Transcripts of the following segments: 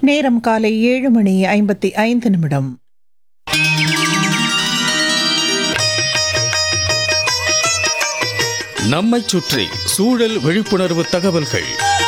நேரம் காலை ஏழு மணி ஐம்பத்தி ஐந்து நிமிடம் நம்மைச் சுற்றி சூழல் விழிப்புணர்வு தகவல்கள்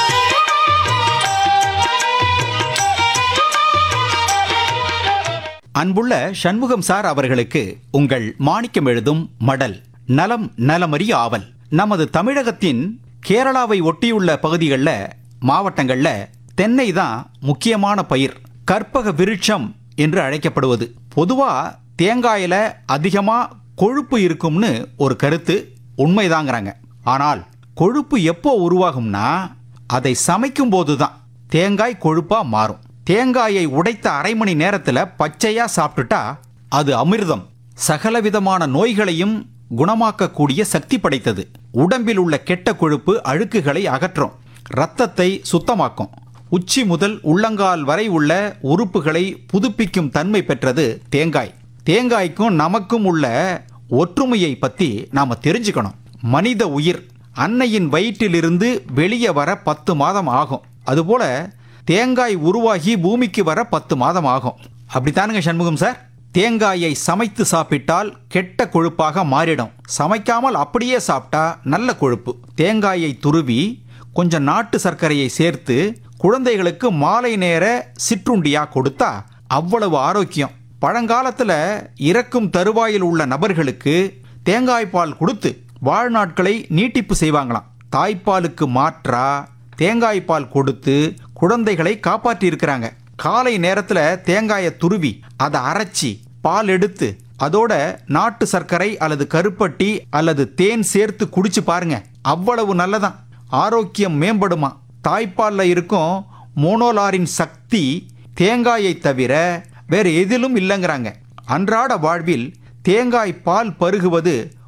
அன்புள்ள சண்முகம் சார் அவர்களுக்கு உங்கள் மாணிக்கம் எழுதும் மடல் நலம் நலமறிய ஆவல் நமது தமிழகத்தின் கேரளாவை ஒட்டியுள்ள பகுதிகளில் மாவட்டங்களில் தென்னை தான் முக்கியமான பயிர் கற்பக விருட்சம் என்று அழைக்கப்படுவது பொதுவா தேங்காயில அதிகமா கொழுப்பு இருக்கும்னு ஒரு கருத்து உண்மைதாங்கிறாங்க ஆனால் கொழுப்பு எப்போ உருவாகும்னா அதை சமைக்கும் போது தான் தேங்காய் கொழுப்பா மாறும் தேங்காயை உடைத்த அரை மணி நேரத்துல பச்சையா சாப்பிட்டுட்டா அது அமிர்தம் சகலவிதமான நோய்களையும் குணமாக்கக்கூடிய சக்தி படைத்தது உடம்பில் உள்ள கெட்ட கொழுப்பு அழுக்குகளை அகற்றும் இரத்தத்தை சுத்தமாக்கும் உச்சி முதல் உள்ளங்கால் வரை உள்ள உறுப்புகளை புதுப்பிக்கும் தன்மை பெற்றது தேங்காய் தேங்காய்க்கும் நமக்கும் உள்ள ஒற்றுமையை பத்தி நாம தெரிஞ்சுக்கணும் மனித உயிர் அன்னையின் வயிற்றிலிருந்து வெளியே வர பத்து மாதம் ஆகும் அதுபோல தேங்காய் உருவாகி பூமிக்கு வர பத்து மாதம் ஆகும் அப்படித்தானுங்க சண்முகம் சார் தேங்காயை சமைத்து சாப்பிட்டால் கெட்ட கொழுப்பாக மாறிடும் சமைக்காமல் அப்படியே சாப்பிட்டா நல்ல கொழுப்பு தேங்காயை துருவி கொஞ்சம் நாட்டு சர்க்கரையை சேர்த்து குழந்தைகளுக்கு மாலை நேர சிற்றுண்டியா கொடுத்தா அவ்வளவு ஆரோக்கியம் பழங்காலத்துல இறக்கும் தருவாயில் உள்ள நபர்களுக்கு தேங்காய் பால் கொடுத்து வாழ்நாட்களை நீட்டிப்பு செய்வாங்களாம் தாய்ப்பாலுக்கு மாற்றா தேங்காய் பால் கொடுத்து குழந்தைகளை காப்பாற்றி இருக்கிறாங்க காலை நேரத்துல தேங்காயை துருவி அதை அரைச்சி பால் எடுத்து அதோட நாட்டு சர்க்கரை அல்லது கருப்பட்டி அல்லது தேன் சேர்த்து குடிச்சு பாருங்க அவ்வளவு நல்லதான் ஆரோக்கியம் மேம்படுமா தாய்ப்பால்ல இருக்கும் மோனோலாரின் சக்தி தேங்காயை தவிர வேற எதிலும் இல்லைங்கிறாங்க அன்றாட வாழ்வில் தேங்காய் பால் பருகுவது